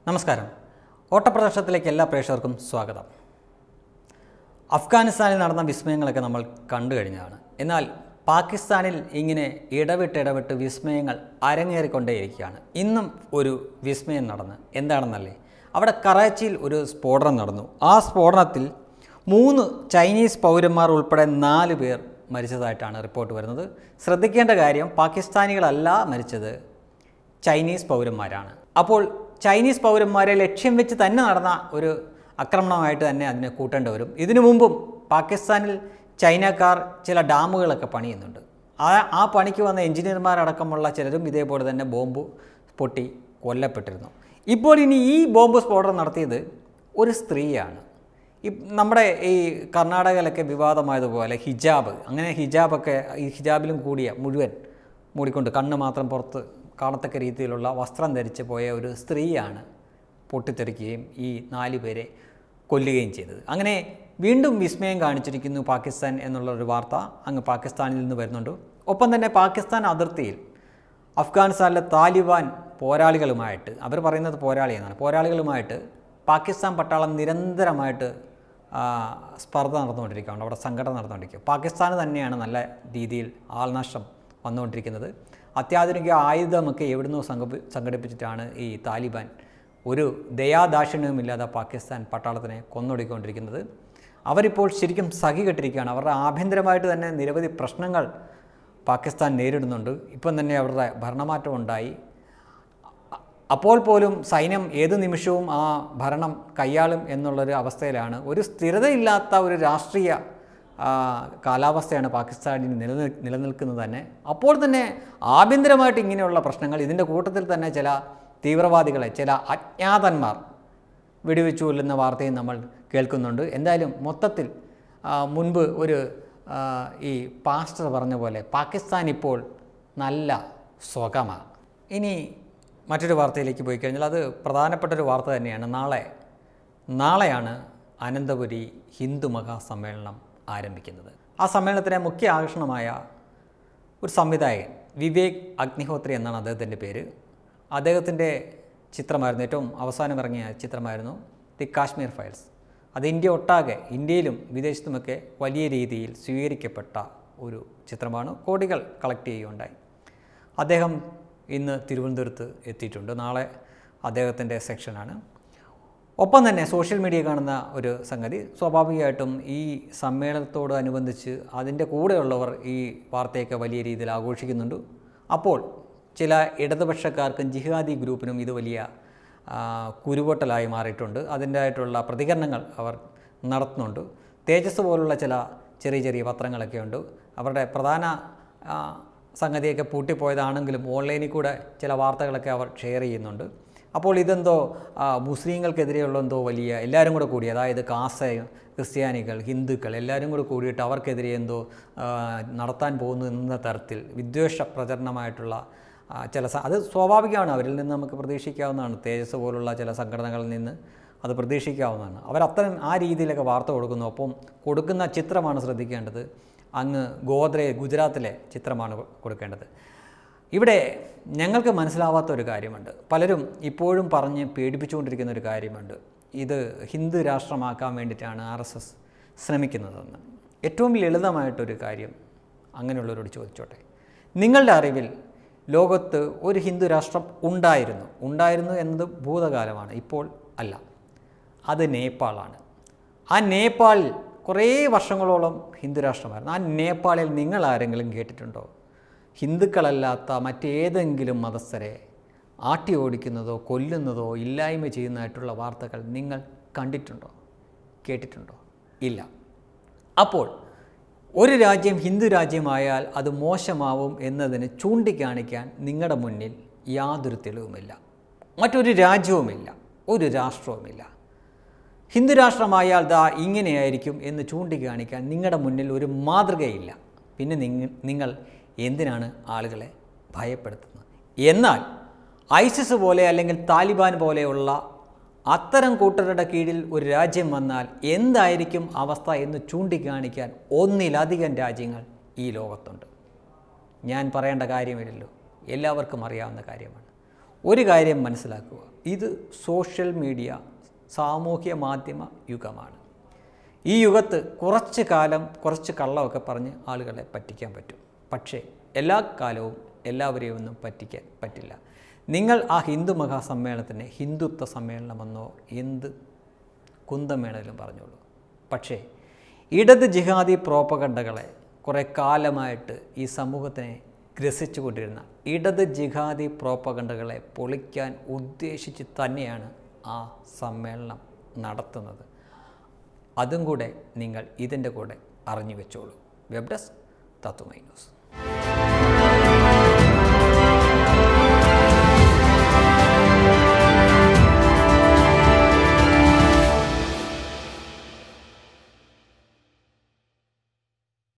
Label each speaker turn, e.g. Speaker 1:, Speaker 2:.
Speaker 1: നമസ്കാരം ഓട്ടപ്രദർശനത്തിലേക്ക് എല്ലാ പ്രേക്ഷകർക്കും സ്വാഗതം അഫ്ഗാനിസ്ഥാനിൽ നടന്ന വിസ്മയങ്ങളൊക്കെ നമ്മൾ കണ്ടു കഴിഞ്ഞതാണ് എന്നാൽ പാകിസ്ഥാനിൽ ഇങ്ങനെ ഇടവിട്ട് ഇടവിട്ട് വിസ്മയങ്ങൾ അരങ്ങേറിക്കൊണ്ടേയിരിക്കുകയാണ് ഇന്നും ഒരു വിസ്മയം നടന്ന് എന്താണെന്നല്ലേ അവിടെ കറാച്ചിയിൽ ഒരു സ്ഫോടനം നടന്നു ആ സ്ഫോടനത്തിൽ മൂന്ന് ചൈനീസ് പൗരന്മാർ ഉൾപ്പെടെ നാല് പേർ മരിച്ചതായിട്ടാണ് റിപ്പോർട്ട് വരുന്നത് ശ്രദ്ധിക്കേണ്ട കാര്യം പാകിസ്ഥാനികളല്ല മരിച്ചത് ചൈനീസ് പൗരന്മാരാണ് അപ്പോൾ ചൈനീസ് പൗരന്മാരെ ലക്ഷ്യം വെച്ച് തന്നെ നടന്ന ഒരു ആക്രമണമായിട്ട് തന്നെ അതിനെ കൂട്ടേണ്ടി വരും ഇതിനു മുമ്പും പാകിസ്ഥാനിൽ ചൈനക്കാർ ചില ഡാമുകളൊക്കെ പണിയുന്നുണ്ട് ആ ആ പണിക്ക് വന്ന എഞ്ചിനീയർമാരടക്കമുള്ള ചിലരും ഇതേപോലെ തന്നെ ബോംബ് പൊട്ടി കൊല്ലപ്പെട്ടിരുന്നു ഇപ്പോൾ ഇനി ഈ ബോംബ് സ്ഫോടനം നടത്തിയത് ഒരു സ്ത്രീയാണ് ഈ നമ്മുടെ ഈ കർണാടകയിലൊക്കെ വിവാദമായതുപോലെ ഹിജാബ് അങ്ങനെ ഹിജാബൊക്കെ ഈ ഹിജാബിലും കൂടിയ മുഴുവൻ മൂടിക്കൊണ്ട് കണ്ണ് മാത്രം പുറത്ത് കാണത്തക്ക രീതിയിലുള്ള വസ്ത്രം ധരിച്ച് പോയ ഒരു സ്ത്രീയാണ് പൊട്ടിത്തെറിക്കുകയും ഈ നാല് പേരെ കൊല്ലുകയും ചെയ്തത് അങ്ങനെ വീണ്ടും വിസ്മയം കാണിച്ചിരിക്കുന്നു പാകിസ്ഥാൻ എന്നുള്ളൊരു വാർത്ത അങ്ങ് പാകിസ്ഥാനിൽ നിന്ന് വരുന്നുണ്ട് ഒപ്പം തന്നെ പാകിസ്ഥാൻ അതിർത്തിയിൽ അഫ്ഗാനിസ്ഥാനിലെ താലിബാൻ പോരാളികളുമായിട്ട് അവർ പറയുന്നത് പോരാളി എന്നാണ് പോരാളികളുമായിട്ട് പാകിസ്ഥാൻ പട്ടാളം നിരന്തരമായിട്ട് ആ, സ്പർദ്ധ നടന്നുകൊണ്ടിരിക്കുകയാണ് അവിടെ സംഘടന നടന്നുകൊണ്ടിരിക്കുക പാകിസ്ഥാന് തന്നെയാണ് നല്ല രീതിയിൽ ആൾനാശം വന്നുകൊണ്ടിരിക്കുന്നത് അത്യാധുനിക ആയുധമൊക്കെ എവിടുന്നോ സംഘ സംഘടിപ്പിച്ചിട്ടാണ് ഈ താലിബാൻ ഒരു ദയാദാക്ഷിണ്യവുമില്ലാതെ പാകിസ്ഥാൻ പട്ടാളത്തിനെ കൊന്നൊടുക്കിക്കൊണ്ടിരിക്കുന്നത് അവരിപ്പോൾ ശരിക്കും സഖി കെട്ടിരിക്കുകയാണ് അവരുടെ ആഭ്യന്തരമായിട്ട് തന്നെ നിരവധി പ്രശ്നങ്ങൾ പാകിസ്ഥാൻ നേരിടുന്നുണ്ട് ഇപ്പം തന്നെ അവരുടെ ഭരണമാറ്റം ഉണ്ടായി അ- അപ്പോൾ പോലും സൈന്യം ഏത് നിമിഷവും ആ ഭരണം കൈയാളും എന്നുള്ളൊരു അവസ്ഥയിലാണ് ഒരു സ്ഥിരതയില്ലാത്ത ഒരു രാഷ്ട്രീയ ആ, കാലാവസ്ഥയാണ് പാകിസ്ഥാനിൽ നിലനിൽ നിലനിൽക്കുന്നത് തന്നെ അപ്പോൾ തന്നെ ആഭ്യന്തരമായിട്ട് ഇങ്ങനെയുള്ള പ്രശ്നങ്ങൾ ഇതിൻ്റെ കൂട്ടത്തിൽ തന്നെ ചില തീവ്രവാദികളെ ചില അജ്ഞാതന്മാർ വെടിവെച്ചു കൊല്ലുന്ന വാർത്തയും നമ്മൾ കേൾക്കുന്നുണ്ട് എന്തായാലും മൊത്തത്തിൽ ആ, മുൻപ് ഒരു ആ, ഈ പാസ്റ്റർ പറഞ്ഞ പോലെ പാകിസ്ഥാൻ ഇപ്പോൾ നല്ല സ്വകമാണ് ഇനി മറ്റൊരു വാർത്തയിലേക്ക് പോയി കഴിഞ്ഞാൽ അത് പ്രധാനപ്പെട്ട ഒരു വാർത്ത തന്നെയാണ് നാളെ നാളെയാണ് അനന്തപുരി ഹിന്ദു മഹാസമ്മേളനം ആരംഭിക്കുന്നത് ആ സമ്മേളനത്തിലെ മുഖ്യ ആകർഷണമായ ഒരു സംവിധായകൻ വിവേക് അഗ്നിഹോത്രി എന്നാണ് അദ്ദേഹത്തിൻ്റെ പേര് അദ്ദേഹത്തിൻ്റെ ചിത്രമായിരുന്നു ഏറ്റവും അവസാനം ഇറങ്ങിയ ചിത്രമായിരുന്നു ദി കാശ്മീർ ഫയൽസ് അത് ഇന്ത്യ ഒട്ടാകെ ഇന്ത്യയിലും വിദേശത്തുമൊക്കെ വലിയ രീതിയിൽ സ്വീകരിക്കപ്പെട്ട ഒരു ചിത്രമാണ് കോടികൾ കളക്ട് ചെയ്യുകയുണ്ടായി അദ്ദേഹം ഇന്ന് തിരുവനന്തപുരത്ത് എത്തിയിട്ടുണ്ട് നാളെ അദ്ദേഹത്തിൻ്റെ സെക്ഷനാണ് ഒപ്പം തന്നെ സോഷ്യൽ മീഡിയ കാണുന്ന ഒരു സംഗതി സ്വാഭാവികമായിട്ടും ഈ സമ്മേളനത്തോട് അനുബന്ധിച്ച് അതിൻ്റെ കൂടെയുള്ളവർ ഈ വാർത്തയൊക്കെ വലിയ രീതിയിൽ ആഘോഷിക്കുന്നുണ്ട് അപ്പോൾ ചില ഇടതുപക്ഷക്കാർക്കും ജിഹാദി ഗ്രൂപ്പിനും ഇത് വലിയ ആ, കുരുവൊട്ടലായി മാറിയിട്ടുണ്ട് അതിൻ്റെതായിട്ടുള്ള പ്രതികരണങ്ങൾ അവർ നടത്തുന്നുണ്ട് തേജസ് പോലുള്ള ചില ചെറിയ ചെറിയ പത്രങ്ങളൊക്കെ ഉണ്ട് അവരുടെ പ്രധാന ആ, സംഗതിയൊക്കെ പൂട്ടിപ്പോയതാണെങ്കിലും ഓൺലൈനിൽ കൂടെ ചില വാർത്തകളൊക്കെ അവർ ഷെയർ ചെയ്യുന്നുണ്ട് അപ്പോൾ ഇതെന്തോ ആ, മുസ്ലിങ്ങൾക്കെതിരെയുള്ള എന്തോ വലിയ എല്ലാവരും കൂടെ കൂടി അതായത് കാസ ക്രിസ്ത്യാനികൾ ഹിന്ദുക്കൾ എല്ലാവരും കൂടെ കൂടിയിട്ട് അവർക്കെതിരെ എന്തോ ആ, നടത്താൻ പോകുന്നു എന്ന തരത്തിൽ വിദ്വേഷ പ്രചരണമായിട്ടുള്ള ആ, ചില സ- അത് സ്വാഭാവികമാണ് അവരിൽ നിന്ന് നമുക്ക് പ്രതീക്ഷിക്കാവുന്നതാണ് തേജസ് പോലുള്ള ചില സംഘടനകളിൽ നിന്ന് അത് പ്രതീക്ഷിക്കാവുന്നതാണ് അവരത്തരം ആ രീതിയിലൊക്കെ വാർത്ത കൊടുക്കുന്നു ഒപ്പം കൊടുക്കുന്ന ചിത്രമാണ് ശ്രദ്ധിക്കേണ്ടത് അങ്ങ് ഗോദ്രെ ഗുജറാത്തിലെ ചിത്രമാണ് കൊ- കൊടുക്കേണ്ടത് ഇവിടെ ഞങ്ങൾക്ക് മനസ്സിലാവാത്ത ഒരു കാര്യമുണ്ട് പലരും ഇപ്പോഴും പറഞ്ഞ് പേടിപ്പിച്ചുകൊണ്ടിരിക്കുന്ന ഒരു കാര്യമുണ്ട് ഇത് ഹിന്ദു രാഷ്ട്രമാക്കാൻ വേണ്ടിയിട്ടാണ് ആർ എസ് എസ് ശ്രമിക്കുന്നതെന്ന് ഏറ്റവും ലളിതമായിട്ടൊരു കാര്യം അങ്ങനെയുള്ളവരോട് ചോദിച്ചോട്ടെ നിങ്ങളുടെ അറിവിൽ ലോകത്ത് ഒരു ഹിന്ദു രാഷ്ട്രം ഉണ്ടായിരുന്നു ഉണ്ടായിരുന്നു എന്നത് ഭൂതകാലമാണ് ഇപ്പോൾ അല്ല അത് നേപ്പാളാണ് ആ നേപ്പാളിൽ കുറേ വർഷങ്ങളോളം ഹിന്ദു രാഷ്ട്രമായിരുന്നു ആ നേപ്പാളിൽ നിങ്ങൾ ആരെങ്കിലും കേട്ടിട്ടുണ്ടോ ഹിന്ദുക്കളല്ലാത്ത മറ്റേതെങ്കിലും മതസ്ഥരെ ആട്ടി ഓടിക്കുന്നതോ കൊല്ലുന്നതോ ഇല്ലായ്മ ചെയ്യുന്നതായിട്ടുള്ള വാർത്തകൾ നിങ്ങൾ കണ്ടിട്ടുണ്ടോ കേട്ടിട്ടുണ്ടോ ഇല്ല അപ്പോൾ ഒരു രാജ്യം ഹിന്ദു രാജ്യമായാൽ അത് മോശമാവും എന്നതിന് ചൂണ്ടിക്കാണിക്കാൻ നിങ്ങളുടെ മുന്നിൽ യാതൊരു തെളിവുമില്ല മറ്റൊരു രാജ്യവുമില്ല ഒരു രാഷ്ട്രവുമില്ല ഹിന്ദു രാഷ്ട്രമായാൽ ദാ ഇങ്ങനെയായിരിക്കും എന്ന് ചൂണ്ടിക്കാണിക്കാൻ നിങ്ങളുടെ മുന്നിൽ ഒരു മാതൃകയില്ല പിന്നെ നിങ്ങ നിങ്ങൾ എന്തിനാണ് ആളുകളെ ഭയപ്പെടുത്തുന്നത് എന്നാൽ ഐസിസ് പോലെ അല്ലെങ്കിൽ താലിബാൻ പോലെയുള്ള അത്തരം കൂട്ടരുടെ കീഴിൽ ഒരു രാജ്യം വന്നാൽ എന്തായിരിക്കും അവസ്ഥ എന്ന് ചൂണ്ടിക്കാണിക്കാൻ ഒന്നിലധികം രാജ്യങ്ങൾ ഈ ലോകത്തുണ്ട് ഞാൻ പറയേണ്ട കാര്യമില്ലല്ലോ എല്ലാവർക്കും അറിയാവുന്ന കാര്യമാണ് ഒരു കാര്യം മനസ്സിലാക്കുക ഇത് സോഷ്യൽ മീഡിയ സാമൂഹ്യ മാധ്യമ യുഗമാണ് ഈ യുഗത്ത് കുറച്ച് കാലം കുറച്ച് കള്ളമൊക്കെ പറഞ്ഞ് ആളുകളെ പറ്റിക്കാൻ പറ്റും പക്ഷേ എല്ലാ കാലവും എല്ലാവരെയും ഒന്നും പറ്റിക്കാൻ പറ്റില്ല നിങ്ങൾ ആ ഹിന്ദു മഹാസമ്മേളനത്തിന് ഹിന്ദുത്വ സമ്മേളനമെന്നോ എന്ത് കുന്തം വേണമെങ്കിലും പറഞ്ഞോളൂ പക്ഷേ ഇടത് ജിഹാദി പ്രോപ്പകണ്ടകളെ കുറേ കാലമായിട്ട് ഈ സമൂഹത്തിനെ ഗ്രസിച്ചു കൊണ്ടിരുന്ന ഇടത് ജിഹാദി പ്രോപ്പകണ്ടകളെ പൊളിക്കാൻ ഉദ്ദേശിച്ച് തന്നെയാണ് ആ സമ്മേളനം നടത്തുന്നത് അതും കൂടെ നിങ്ങൾ ഇതിൻ്റെ കൂടെ അറിഞ്ഞു വെച്ചോളൂ വെബ് ഡെസ്ക് തത്തുമൈ ന്യൂസ്